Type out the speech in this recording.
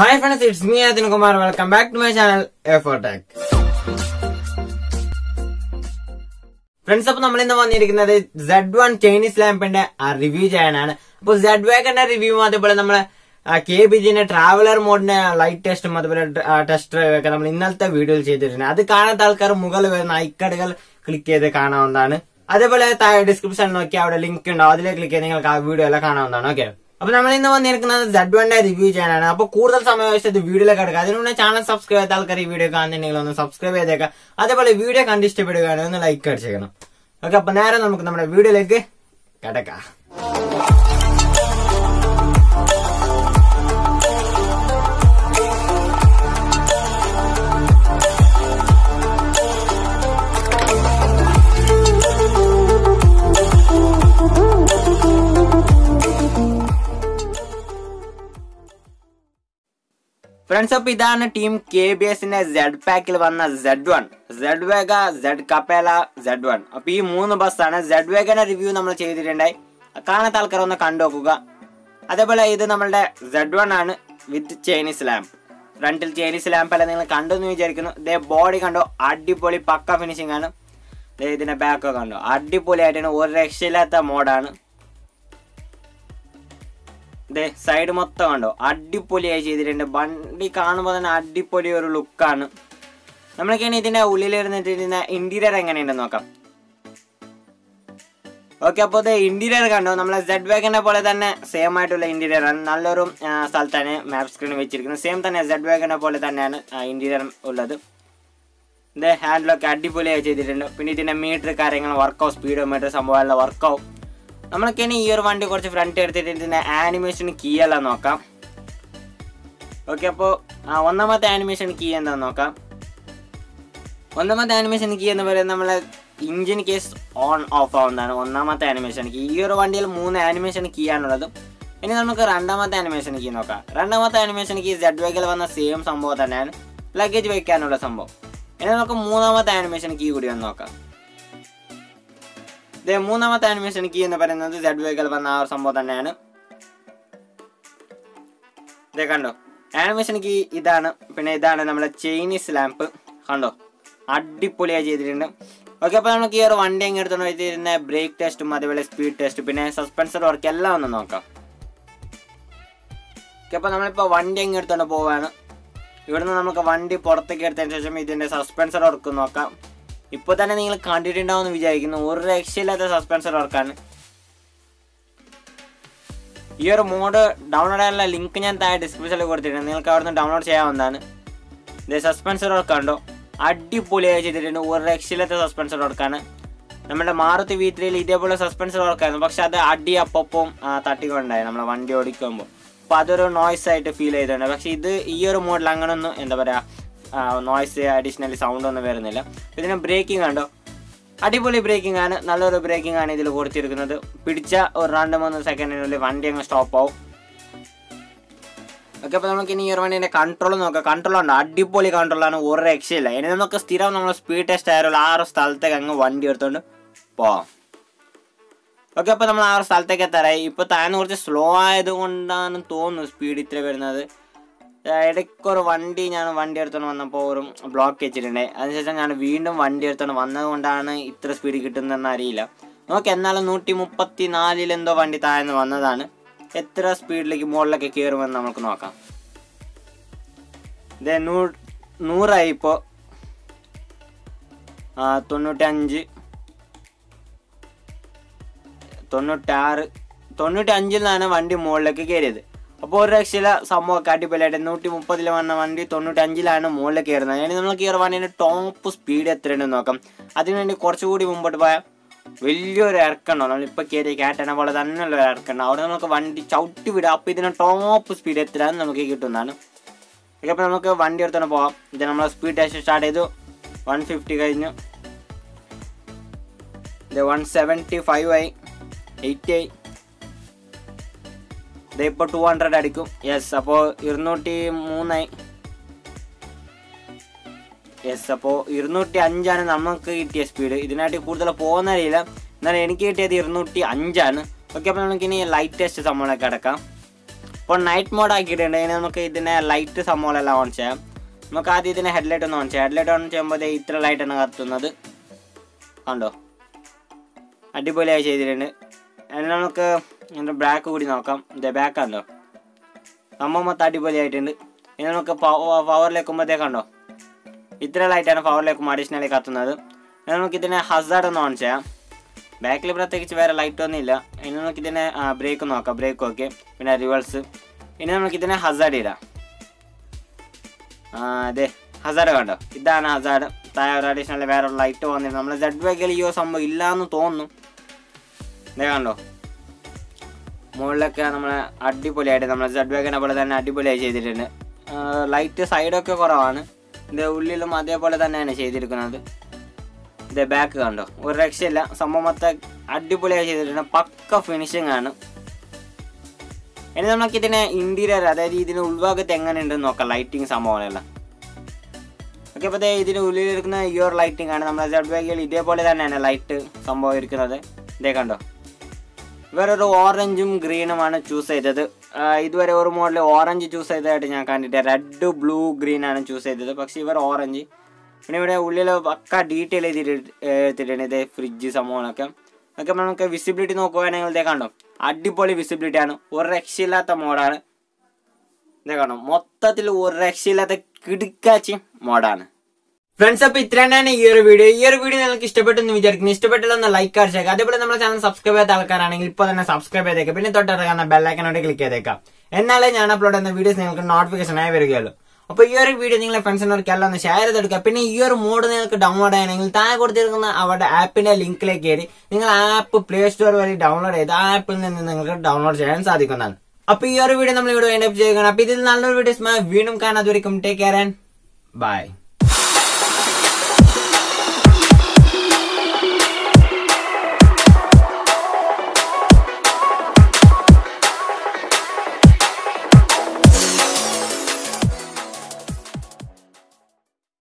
hi friends it's me Athin Kumar welcome back to my channel എഫോടെക് friends അപ്പൊ നമ്മൾ ഇന്ന് വന്നിരിക്കുന്നത് സെഡ് വൺ ചൈനീസ് ലാമ്പിന്റെ റിവ്യൂ ചെയ്യാനാണ് അപ്പൊ സെഡ് വേഗന്റെ റിവ്യൂ അതേപോലെ നമ്മളെ കെ ബി ജിന്റെ ട്രാവലർ മോഡിന്റെ ലൈറ്റ് ടെസ്റ്റും അതുപോലെ ടെസ്റ്റ് ഡ്രൈവ് ഒക്കെ നമ്മൾ ഇന്നലത്തെ വീഡിയോയിൽ ചെയ്തിട്ടുണ്ട് അത് കാണാത്ത ആൾക്കാർ മുകളിൽ വരുന്ന ഐക്കടുകൾ ക്ലിക്ക് ചെയ്ത് കാണാവുന്നതാണ് അതേപോലെ താഴെ ഡിസ്ക്രിപ്ഷൻ നോക്കി അവിടെ ലിങ്ക് ഉണ്ടാവും അതിലേക്ക് ക്ലിക്ക് ചെയ്ത് നിങ്ങൾക്ക് ആ വീഡിയോ എല്ലാം കാണാവുന്നതാണ് ഓക്കെ അപ്പൊ നമ്മൾ ഇന്ന് വന്നിരിക്കുന്നത് സെഡ് വണ്ടെ റിവ്യൂ ചെയ്യാനാണ് അപ്പൊ കൂടുതൽ സമയം വെച്ചത് വീഡിയോയിലേക്ക് എടുക്കുക അതിനുമുന്നേ ചാനൽ സബ്സ്ക്രൈബ് ചെയ്ത ആൾക്കാർ ഈ വീഡിയോ കാണുന്നുണ്ടെങ്കിൽ ഒന്ന് സബ്സ്ക്രൈബ് ചെയ്തേക്കാം അതേപോലെ വീഡിയോ കണ്ട് ഇഷ്ടപ്പെടുകയാണെങ്കിൽ ഒന്ന് ലൈക്ക് അടിച്ചേക്കണം ഓക്കെ അപ്പൊ നേരെ നമുക്ക് നമ്മുടെ വീഡിയോയിലേക്ക് കിടക്കാം ഫ്രണ്ട്സ് അപ്പൊ ഇതാണ് ടീം കെ ബി എസിന്റെ സെഡ് പാക്കിൽ വന്ന സെഡ് വൺ സെഡ് വേഗ സെഡ് കപ്പേല സെഡ് വൺ അപ്പൊ ഈ മൂന്ന് ബസ്സാണ് സെഡ് വേഗന്റെ റിവ്യൂ നമ്മൾ ചെയ്തിട്ടുണ്ടായി കാണാത്ത ആൾക്കാർ ഒന്ന് കണ്ടു നോക്കുക അതേപോലെ ഇത് നമ്മളുടെ സെഡ് വൺ ആണ് വിത്ത് ചൈനീസ് ലാമ്പ് ഫ്രണ്ടിൽ ചൈനീസ് ലാമ്പ് അല്ല നിങ്ങൾ കണ്ടു എന്ന് വിചാരിക്കുന്നു ഇതേ ബോഡി കണ്ടോ അടിപൊളി പക്ക ഫിനിഷിംഗ് ആണ് ദേ ഇതിന്റെ ബാക്കൊക്കെ കണ്ടോ അടിപൊളിയായിട്ടാണ് ഒരു രക്ഷയില്ലാത്ത മോഡാണ് ദേ സൈഡ് മൊത്തം കണ്ടോ അടിപൊളിയായി ചെയ്തിട്ടുണ്ട് വണ്ടി കാണുമ്പോൾ തന്നെ അടിപൊളി ഒരു ലുക്കാണ് നമ്മളൊക്കെ ഇനി ഇതിന്റെ ഉള്ളിലിരുന്നിട്ട് ഇതിന്റെ ഇന്റീരിയർ എങ്ങനെയുണ്ടെന്ന് നോക്കാം ഓക്കെ അപ്പോൾ ഇത് ഇന്റീരിയർ കണ്ടോ നമ്മളെ സെഡ് വാഗനെ പോലെ തന്നെ സെയിം ആയിട്ടുള്ള ഇന്റീരിയർ ആണ് നല്ലൊരു ആ, സ്ഥലത്താണ് മാപ്പ് സ്ക്രീൻ വെച്ചിരിക്കുന്നത് സെയിം തന്നെ സെഡ് വാഗനെ പോലെ തന്നെയാണ് ഇന്റീരിയർ ഉള്ളത് ഇത് ഹാൻഡിലൊക്കെ അടിപൊളിയായി ചെയ്തിട്ടുണ്ട് പിന്നെ ഇതിന്റെ മീറ്റർ കാര്യങ്ങൾ വർക്കാവും സ്പീഡോ മീറ്റർ സംഭവമെല്ലാം വർക്കാവും നമ്മളൊക്കെ ഇനി ഈ ഒരു വണ്ടി കുറച്ച് ഫ്രണ്ട് എടുത്തിട്ട് ഇതിന്റെ ആനിമേഷൻ കീ എല്ലാം നോക്കാം ഓക്കെ അപ്പോൾ ഒന്നാമത്തെ ആനിമേഷൻ കീ എന്താന്ന് നോക്കാം ഒന്നാമത്തെ ആനിമേഷൻ കീ എന്ന് പറയുന്നത് നമ്മളെ ഇഞ്ചിൻ കേസ് ഓൺ ഓഫ് ആവുന്നതാണ് ഒന്നാമത്തെ ആനിമേഷൻ കീ ഈ ഒരു വണ്ടിയിൽ മൂന്ന് ആനിമേഷൻ കീ ആണുള്ളത് ഇനി നമുക്ക് രണ്ടാമത്തെ ആനിമേഷൻ കീ നോക്കാം രണ്ടാമത്തെ ആനിമേഷൻ കീ സെഡ് വേഗിൽ വന്ന സെയിം സംഭവം തന്നെയാണ് ലഗേജ് വെക്കാനുള്ള സംഭവം ഇനി നമുക്ക് മൂന്നാമത്തെ ആനിമേഷൻ കീ കൂടി ഒന്ന് നോക്കാം ഇത് മൂന്നാമത്തെ ആനിമേഷൻ കീ എന്ന് പറയുന്നത് സെഡ് വേഗിൽ വന്ന ആ ഒരു സംഭവം തന്നെയാണ് ഇത് കണ്ടോ ആനിമേഷൻ കീ ഇതാണ് പിന്നെ ഇതാണ് നമ്മളെ ചൈനീസ് ലാമ്പ് കണ്ടോ അടിപൊളിയായി ചെയ്തിട്ടുണ്ട് ഓക്കെ അപ്പോൾ നമുക്ക് ഈ ഒരു വണ്ടി എങ്ങനെ എടുത്തോണ്ട് വെച്ചിരുന്ന ബ്രേക്ക് ടെസ്റ്റും അതേപോലെ സ്പീഡ് ടെസ്റ്റ് പിന്നെ സസ്പെൻസർ വർക്ക് എല്ലാം ഒന്ന് നോക്കാം ഓക്കെ അപ്പോൾ നമ്മളിപ്പോൾ വണ്ടി എങ്ങനെ എടുത്തോണ്ട് പോവാണ് ഇവിടുന്ന് നമുക്ക് വണ്ടി പുറത്തേക്ക് എടുത്തതിന് ശേഷം ഇതിൻ്റെ സസ്പെൻസർ വർക്ക് നോക്കാം ഇപ്പോൾ തന്നെ നിങ്ങൾ കണ്ടിട്ടുണ്ടാവും എന്ന് വിചാരിക്കുന്നു ഒരു രക്ഷയില്ലാത്ത സസ്പെൻസർ വർക്കാണ് ഈ ഒരു മോഡ് ഡൗൺലോഡ് ചെയ്യാനുള്ള ലിങ്ക് ഞാൻ താഴെ ഡിസ്ക്രിപ്ഷനിൽ കൊടുത്തിട്ടുണ്ട് നിങ്ങൾക്ക് അവിടെ നിന്ന് ഡൗൺലോഡ് ചെയ്യാവുന്നതാണ് ഇത് സസ്പെൻസർ വർക്ക് ഉണ്ടോ അടിപൊളിയായി ചെയ്തിട്ടുണ്ട് ഒരു രക്ഷയില്ലാത്ത സസ്പെൻസർ വർക്കാണ് നമ്മുടെ മാറുതി വി ത്രീയിൽ ഇതേപോലെ സസ്പെൻസർ വർക്കായിരുന്നു പക്ഷെ അത് അടി അപ്പം തട്ടിക്കൊണ്ടായി നമ്മളെ വണ്ടി ഓടിക്കുമ്പോൾ അപ്പോൾ അതൊരു നോയ്സ് ആയിട്ട് ഫീൽ ചെയ്തിട്ടുണ്ട് പക്ഷെ ഇത് ഈ ഒരു മോഡിൽ അങ്ങനൊന്നും എന്താ പറയുക നോയ്സ് അഡീഷണലി സൗണ്ട് ഒന്നും വരുന്നില്ല ഇതിന് ബ്രേക്കിംഗ് കണ്ടോ അടിപൊളി ബ്രേക്കിംഗ് ആണ് നല്ലൊരു ബ്രേക്കിംഗ് ആണ് ഇതിൽ കൊടുത്തിരിക്കുന്നത് പിടിച്ച ഒരു രണ്ട് മൂന്ന് സെക്കൻഡിനുള്ളിൽ വണ്ടി അങ്ങ് സ്റ്റോപ്പ് ആവും ഓക്കെ അപ്പോൾ നമുക്ക് ഇനി ഈ ഒരു വണ്ടീൻ്റെ കൺട്രോൾ നോക്കാം കൺട്രോൾ ഉണ്ട് അടിപൊളി കൺട്രോളാണ് ഒരു രക്ഷയില്ല ഇനി നമുക്ക് സ്ഥിരം നമ്മൾ സ്പീഡ് ടെസ്റ്റ് ആയാലും ആ ഒരു സ്ഥലത്തേക്ക് അങ്ങ് വണ്ടി എടുത്തുകൊണ്ട് പോവാം ഓക്കെ അപ്പോൾ നമ്മൾ ആ ഒരു സ്ഥലത്തേക്ക് എത്താറായി ഇപ്പോൾ താഴ്ന്ന് കുറച്ച് സ്ലോ ആയതുകൊണ്ടാണ് തോന്നുന്നു സ്പീഡ് ഇത്ര വരുന്നത് ഇടയ്ക്കൊരു വണ്ടി ഞാൻ വണ്ടി എടുത്തോണ്ട് വന്നപ്പോൾ ഒരു ബ്ലോക്ക് വെച്ചിട്ടുണ്ട് അതിനുശേഷം ഞാൻ വീണ്ടും വണ്ടി എടുത്തോണ്ട് വന്നത് കൊണ്ടാണ് ഇത്ര സ്പീഡ് കിട്ടുന്നതെന്ന് അറിയില്ല നമുക്ക് എന്നാലും നൂറ്റി മുപ്പത്തി നാലിൽ എന്തോ വണ്ടി താഴ്ന്ന് വന്നതാണ് എത്ര സ്പീഡിലേക്ക് മുകളിലൊക്കെ കയറുമെന്ന് നമുക്ക് നോക്കാം ഇത് നൂ നൂറായി ഇപ്പോൾ തൊണ്ണൂറ്റഞ്ച് തൊണ്ണൂറ്റാറ് തൊണ്ണൂറ്റി അഞ്ചിൽ നിന്നാണ് വണ്ടി മുകളിലേക്ക് കയറിയത് അപ്പോൾ ഒരു രക്ഷയില സംഭവമൊക്കെ അടിപൊളിയായിട്ട് നൂറ്റി മുപ്പതിൽ വന്ന വണ്ടി തൊണ്ണൂറ്റി അഞ്ചിലാണ് മുകളിൽ കയറുന്നത് ഇനി നമുക്ക് ഈ ഒരു വണ്ടീൻ്റെ ടോപ്പ് സ്പീഡ് എത്രയുണ്ടെന്ന് നോക്കാം അതിനുവേണ്ടി കുറച്ചുകൂടി മുമ്പോട്ട് പോയാൽ വലിയൊരു ഇറക്കണ്ടോ നമ്മളിപ്പോൾ കയറിയ കാറ്റനെ പോലെ തന്നെയുള്ള ഒരു ഇറക്കണ്ടോ അവിടെ നമുക്ക് വണ്ടി ചവിട്ടി വിടുക അപ്പോൾ ഇതിന് ടോപ്പ് സ്പീഡ് എത്രയാണെന്ന് നമുക്ക് കിട്ടുന്നതാണ് ഓക്കെ അപ്പോൾ നമുക്ക് വണ്ടി എടുത്തോണ്ട് പോവാം ഇത് നമ്മൾ സ്പീഡ് ടെസ്റ്റ് സ്റ്റാർട്ട് ചെയ്തു വൺ ഫിഫ്റ്റി കഴിഞ്ഞു ഇത് വൺ സെവൻറ്റി ഫൈവ് ആയി എയ്റ്റി ആയി ഇത് ഇപ്പോൾ ടു ഹൺഡ്രഡ് അടിക്കും യെസ് അപ്പോൾ ഇരുന്നൂറ്റി മൂന്നായി യെസ് അപ്പോൾ ഇരുന്നൂറ്റി അഞ്ചാണ് നമുക്ക് കിട്ടിയ സ്പീഡ് ഇതിനായിട്ട് കൂടുതൽ പോകുന്നറിയില്ല എന്നാലും എനിക്ക് കിട്ടിയത് ഇരുന്നൂറ്റി അഞ്ചാണ് ഓക്കെ അപ്പോൾ നമുക്ക് ഇനി ലൈറ്റ് ടെസ്റ്റ് സംഭവങ്ങളൊക്കെ അടക്കാം അപ്പോൾ നൈറ്റ് മോഡ് ആക്കിയിട്ടുണ്ട് ഇനി നമുക്ക് ഇതിനെ ലൈറ്റ് സംഭവങ്ങളെല്ലാം ഓൺ ചെയ്യാം നമുക്ക് ആദ്യം ഇതിനെ ഹെഡ്ലൈറ്റ് ഒന്ന് ഓൺ ചെയ്യാം ഹെഡ്ലൈറ്റ് ഓൺ ചെയ്യുമ്പോൾ ദേ ഇത്ര ലൈറ്റാണ് കത്തുന്നത് കണ്ടോ അടിപൊളിയായി ചെയ്തിട്ടുണ്ട് ഇനി നമുക്ക് ഇതിൻ്റെ ബ്ലാക്ക് കൂടി നോക്കാം ഇതേ ബാക്ക് കണ്ടോ സംഭവം മൊത്തം അടിപൊളിയായിട്ടുണ്ട് ഇനി നമുക്ക് പവറിലേക്കുമ്പോഴത്തേ കണ്ടോ ഇത്ര ലൈറ്റാണ് പവറിലേക്കും അഡീഷണലി കത്തുന്നത് ഇനി നമുക്ക് ഇതിനെ ഹസാർഡ് ഒന്ന് ഓൺ ചെയ്യാം ബാക്കിൽ പ്രത്യേകിച്ച് വേറെ ലൈറ്റ് ഒന്നും ഇല്ല ഇനി നമുക്ക് ഇതിനെ ബ്രേക്ക് നോക്കാം ബ്രേക്ക് ഓക്കെ പിന്നെ റിവേഴ്സ് ഇനി നമുക്ക് ഇതിനെ ഹസാർഡ് ഇടാം ആ അതെ ഹസാർഡ് കണ്ടോ ഇതാണ് ഹസാർഡ് താഴെ ഒരു അഡീഷണൽ വേറെ ലൈറ്റ് വന്നിട്ട് നമ്മൾ സെഡ് ബാക്കിൽ ഈ ഒരു സംഭവം ഇല്ലാന്ന് തോന്നുന്നു ഇതേ കണ്ടോ മുകളിലൊക്കെ നമ്മൾ അടിപൊളിയായിട്ട് നമ്മൾ സെഡ് ബാഗിനെ പോലെ തന്നെ അടിപൊളിയായി ചെയ്തിട്ടുണ്ട് ലൈറ്റ് സൈഡൊക്കെ കുറവാണ് ഇത് ഉള്ളിലും അതേപോലെ തന്നെയാണ് ചെയ്തിരിക്കുന്നത് ഇത് ബാക്ക് കണ്ടോ ഒരു രക്ഷയില്ല സംഭവം മൊത്തം അടിപൊളിയായി ചെയ്തിട്ടുണ്ട് പക്ക ഫിനിഷിംഗ് ആണ് ഇനി നമുക്ക് ഇതിനെ ഇന്റീരിയർ അതായത് ഇതിന് ഉൾഭാഗത്ത് എങ്ങനെയുണ്ടെന്ന് നോക്കാം ലൈറ്റിംഗ് സംഭവങ്ങളെല്ലാം ഓക്കെ അപ്പോൾ ഇതിന് ഉള്ളിലിരിക്കുന്ന ഈ ഒരു ലൈറ്റിംഗ് ആണ് നമ്മുടെ സെഡ് ബാഗിൽ ഇതേപോലെ തന്നെയാണ് ലൈറ്റ് സംഭവം ഇരിക്കുന്നത് ഇതേ കണ്ടോ വേറൊരു ഓറഞ്ചും ഗ്രീനുമാണ് ചൂസ് ചെയ്തത് ആ, ഇതുവരെ ഒരു മോഡൽ ഓറഞ്ച് ചൂസ് ചെയ്തതായിട്ട് ഞാൻ കണ്ടിട്ട് റെഡ് ബ്ലൂ ഗ്രീൻ ആണ് ചൂസ് ചെയ്തത് പക്ഷേ ഇവർ ഓറഞ്ച് പിന്നെ ഇവിടെ ഉള്ളിൽ പക്ക ഡീറ്റെയിൽ ചെയ്തിട്ട് എടുത്തിട്ടുണ്ട് ഇത് ഫ്രിഡ്ജ് സംഭവങ്ങളൊക്കെ ഒക്കെ നമുക്ക് വിസിബിലിറ്റി നോക്കുകയാണെങ്കിൽ ഇതേ കണ്ടോ അടിപൊളി വിസിബിലിറ്റി ആണ് ഒരു രക്ഷയില്ലാത്ത മോഡാണ് ഇതേ കണ്ടോ മൊത്തത്തിൽ ഒരു രക്ഷയില്ലാത്ത കിടുക്കാച്ചി മോഡാണ് ഫ്രണ്ട്സ് അപ്പൊ ഇത്ര തന്നെയാണ് ഈ ഒരു വീഡിയോ ഈ ഒരു വീഡിയോ നിങ്ങൾക്ക് ഇഷ്ടപ്പെട്ടെന്ന് വിചാരിക്കുന്നു ഇഷ്ടപ്പെട്ടില്ലെന്ന് ലൈക്ക് അടിച്ചേക്കാം അതേപോലെ നമ്മുടെ ചാനൽ സബ്സ്ക്രൈബ് ചെയ്ത ആൾക്കാരാണെങ്കിൽ ഇപ്പോൾ തന്നെ സബ്സ്ക്രൈബ് ചെയ്തേക്കാം പിന്നെ തൊട്ടറിയാവുന്ന ബെല്ലൈക്കനോട് ക്ലിക്ക് ചെയ്തേക്കാം എന്നാലേ ഞാൻ അപ്ലോഡ് ചെയ്യുന്ന വീഡിയോസ് നിങ്ങൾക്ക് നോട്ടിഫിക്കേഷൻ ആയി വരികയുള്ളൂ അപ്പൊ ഈ ഒരു വീഡിയോ നിങ്ങളെ ഫ്രണ്ട്സിനോട് എല്ലാം ഒന്ന് ഷെയർ ചെയ്തെടുക്കുക പിന്നെ ഈ ഒരു മോഡ് നിങ്ങൾക്ക് ഡൗൺലോഡ് ചെയ്യണമെങ്കിൽ താഴെ കൊടുത്തിരിക്കുന്ന അവരുടെ ആപ്പിന്റെ ലിങ്കിലേക്ക് കയറി നിങ്ങൾ ആപ്പ് പ്ലേ സ്റ്റോർ വഴി ഡൗൺലോഡ് ചെയ്ത് ആ ആപ്പിൽ നിന്ന് നിങ്ങൾക്ക് ഡൗൺലോഡ് ചെയ്യാൻ സാധിക്കുന്നതാണ് അപ്പൊ ഈ ഒരു വീഡിയോ നമ്മൾ ഇവിടെ വൈൻഡപ്പ് ചെയ്യുകയാണ് അപ്പൊ ഇതിൽ നല്ലൊരു വീഡിയോസ് വീണ്ടും കാണാതെ ടേക്ക് കെയർ ആൻഡ് ബൈ